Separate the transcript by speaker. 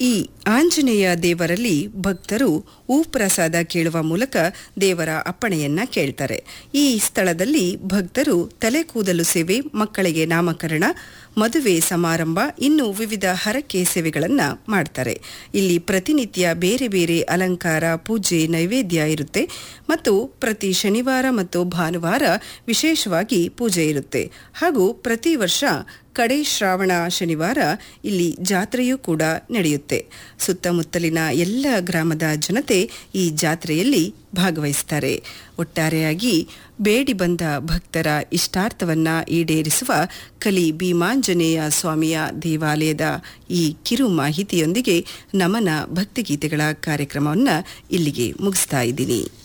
Speaker 1: ಈ ಆಂಜನೇಯ ದೇವರಲ್ಲಿ ಭಕ್ತರು ಹೂಪ್ರಸಾದ ಕೇಳುವ ಮೂಲಕ ದೇವರ ಅಪ್ಪಣೆಯನ್ನ ಕೇಳ್ತಾರೆ ಈ ಸ್ಥಳದಲ್ಲಿ ಭಕ್ತರು ತಲೆ ಕೂದಲು ಸೇವೆ ಮಕ್ಕಳಿಗೆ ನಾಮಕರಣ ಮದುವೆ ಸಮಾರಂಭ ಇನ್ನು ವಿವಿಧ ಹರಕೆ ಸೇವೆಗಳನ್ನು ಮಾಡ್ತಾರೆ ಇಲ್ಲಿ ಪ್ರತಿನಿತ್ಯ ಬೇರೆ ಬೇರೆ ಅಲಂಕಾರ ಪೂಜೆ ನೈವೇದ್ಯ ಇರುತ್ತೆ ಮತ್ತು ಪ್ರತಿ ಶನಿವಾರ ಮತ್ತು ಭಾನುವಾರ ವಿಶೇಷವಾಗಿ ಪೂಜೆ ಇರುತ್ತೆ ಹಾಗೂ ಪ್ರತಿ ವರ್ಷ ಕಡೆ ಶ್ರಾವಣ ಶನಿವಾರ ಇಲ್ಲಿ ಜಾತ್ರೆಯೂ ಕೂಡ ನಡೆಯುತ್ತೆ ಸುತ್ತಮುತ್ತಲಿನ ಎಲ್ಲ ಗ್ರಾಮದ ಜನತೆ ಈ ಜಾತ್ರೆಯಲ್ಲಿ ಭಾಗವಹಿಸ್ತಾರೆ ಒಟ್ಟಾರೆಯಾಗಿ ಬೇಡಿ ಬಂದ ಭಕ್ತರ ಇಷ್ಟಾರ್ಥವನ್ನ ಈಡೇರಿಸುವ ಕಲಿ ಭೀಮಾಂಜನೇಯ ಸ್ವಾಮಿಯ ದೇವಾಲಯದ ಈ ಕಿರು ಮಾಹಿತಿಯೊಂದಿಗೆ ನಮನ ಭಕ್ತಿಗೀತೆಗಳ ಕಾರ್ಯಕ್ರಮವನ್ನು ಇಲ್ಲಿಗೆ ಮುಗಿಸ್ತಾ ಇದ್ದೀನಿ